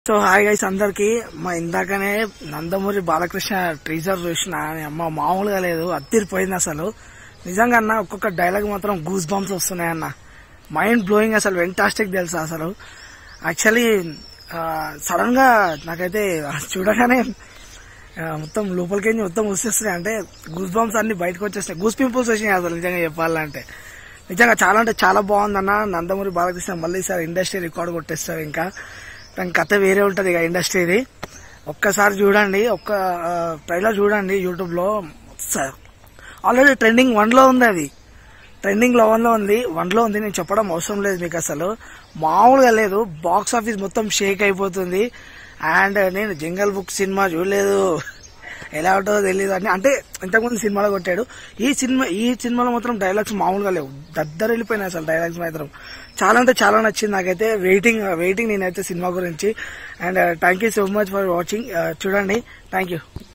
so hi guys అందరికి మా ఇందాకనే నందమూరి బాలకృష్ణ టీజర్ చూసిన అమ్మ మామూలుగా లేదు అత్తిరిపోయింది అసలు నిజంగా అన్న ఒక్కొక్క డైలాగ్ మాత్రం గూస్ బంప్స్ వస్తున్నాయి అన్న మైండ్ బ్లోయింగ్ అసలు వెంటాస్టిక్ తెలుసా అసలు యాక్చువల్లీ సడన్ గా నాకైతే చూడగానే ఆ, మొత్తం లోపలికి మొత్తం వచ్చేస్తున్నాయి అంటే గూస్ బంప్స్ అన్ని బయటకు వచ్చేస్తాయి గూస్ పింపుల్స్ వచ్చినాయి అసలు నిజంగా చెప్పాలంటే నిజంగా చాలా అంటే చాలా బాగుందన్న నందమూరి బాలకృష్ణ మళ్ళీ సార్ ఇండస్ట్రీ రికార్డ్ కొట్టేస్తారు ఇంకా దాని కథ వేరే ఉంటది ఇక ఇండస్ట్రీది ఒక్కసారి చూడండి ఒక్క ట్రైలర్ చూడండి యూట్యూబ్ లో ఆల్రెడీ ట్రెండింగ్ వన్ లో ఉంది అది ట్రెండింగ్ లో వన్ లో ఉంది వన్ లో ఉంది నేను చెప్పడం అవసరం లేదు మీకు అసలు మామూలుగా లేదు బాక్స్ ఆఫీస్ మొత్తం షేక్ అయిపోతుంది అండ్ నేను జంగల్ బుక్ సినిమా చూడలేదు ఎలా ఉంటుందో తెలియదు అని అంటే ఇంతకుముందు సినిమాలో కొట్టాడు ఈ సినిమా ఈ సినిమాలో మాత్రం డైలాగ్స్ మామూలుగా లేవు దద్దరు వెళ్ళిపోయినాయి అసలు డైలాగ్స్ మాత్రం చాలా అంటే చాలా నచ్చింది నాకైతే వెయిటింగ్ వెయిటింగ్ నేనైతే సినిమా గురించి and thank you so much for watching చూడండి థ్యాంక్ యూ